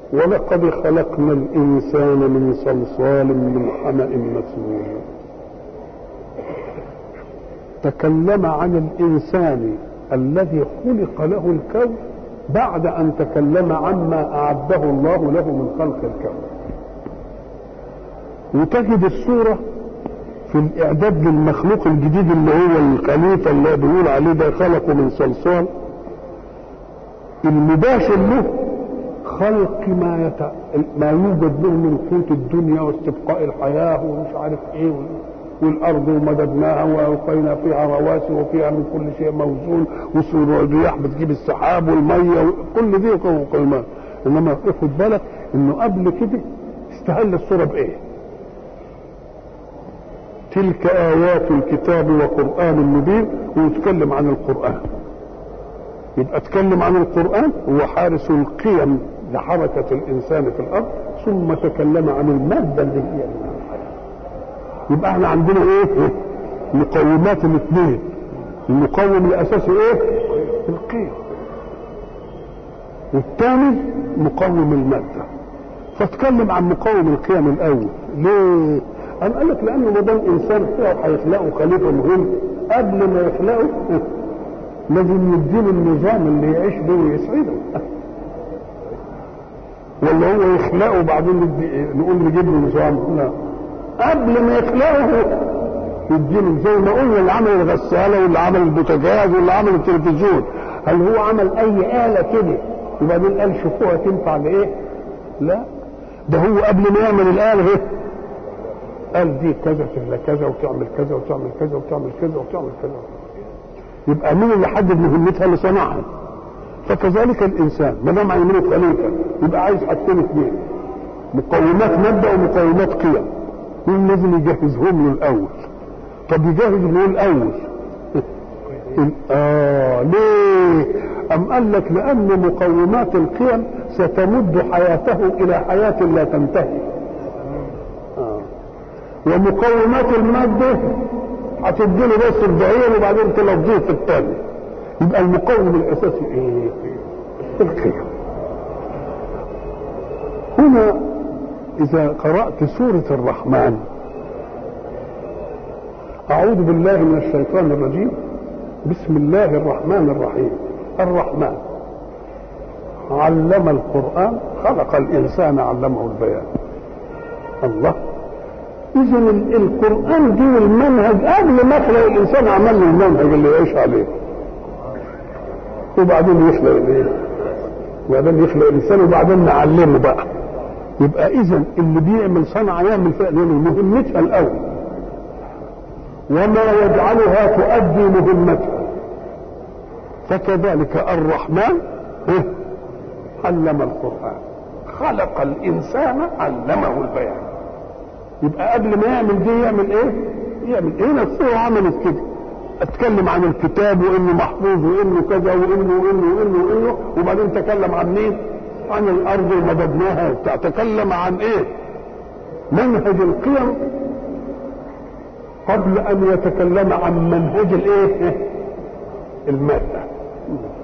ولقد خلقنا الإنسان من صلصال من حمأ مسنون تكلم عن الإنسان الذي خلق له الكون بعد أن تكلم عما أعده الله له من خلق الكون وتجد الصورة في الإعداد للمخلوق الجديد اللي هو الخليفة اللي بيقول عليه ده خلقه من صلصال المباشر له خلق ما يت... ما يوجد له من قوت الدنيا واستبقاء الحياة ومش عارف ايه والارض ومددناها والقينا فيها رواسي وفيها من كل شيء موزون والرياح بتجيب السحاب والميه كل دي قيمات انما خد بالك انه قبل كده استهل الصوره بايه؟ تلك ايات الكتاب وقران مبين ويتكلم عن القران يبقى اتكلم عن القران هو حارس القيم لحركه الانسان في الارض ثم تكلم عن الماده اللي هي يبقى احنا عندنا ايه مقومات الاثنين المقوم الاساسي ايه القيم والثاني مقوم الماده فاتكلم عن مقوم القيم الاول ليه قام قال لك لانه ما دام انسان هيخلقه خليفه مهم قبل ما يخلقه لازم يديله النظام اللي يعيش به ويسعده ولا هو يخلقه وبعدين نقول نجيب له نظام لا قبل ما يخلقه يديله زي ما قلنا اللي عمل الغساله واللي عمل البوتاجاز واللي عمل التلفزيون هل هو عمل اي اله كده وبعدين قال شوفوها تنفع لايه؟ لا ده هو قبل ما يعمل الاله ايه؟ قال دي كذا تعمل كذا وتعمل كذا وتعمل كذا وتعمل كذا وتعمل كذا يبقى مين اللي حدد مهمتها اللي صنعها فكذلك الانسان ما دام عينه خليفه يبقى عايز حاجتين اثنين مقومات مبدا ومقومات قيم مين لازم يجهزهم له الاول طب يجهز له الاول اه ليه ام قال لك لان مقومات القيم ستمد حياته الى حياه لا تنتهي آه. ومقومات الماده هتديله بس الضعير وبعدين تلفظيه في الثاني يبقى المقوم الاساسي ايه القيم هنا اذا قرات سوره الرحمن اعوذ بالله من الشيطان الرجيم بسم الله الرحمن الرحيم الرحمن علم القران خلق الانسان علمه البيان الله اذا القران دي المنهج قبل ما يخلق الانسان عمل له المنهج اللي يعيش عليه وبعدين يخلق الايه وبعدين يخلق الانسان وبعدين نعلمه بقى يبقى اذا اللي بيعمل صنعه يعمل فعل مهمتها الاول وما يجعلها تؤدي مهمتها فكذلك الرحمن علم القران خلق الانسان علمه البيان يبقى قبل ما يعمل دي يعمل ايه يعمل ايه نفسه عملت كده اتكلم عن الكتاب وانه محفوظ وانه كذا وانه وانه وانه وانه وبعدين تكلم عن مين عن الارض ومددناها وبتاع تكلم عن ايه منهج القيم قبل ان يتكلم عن منهج الايه الماده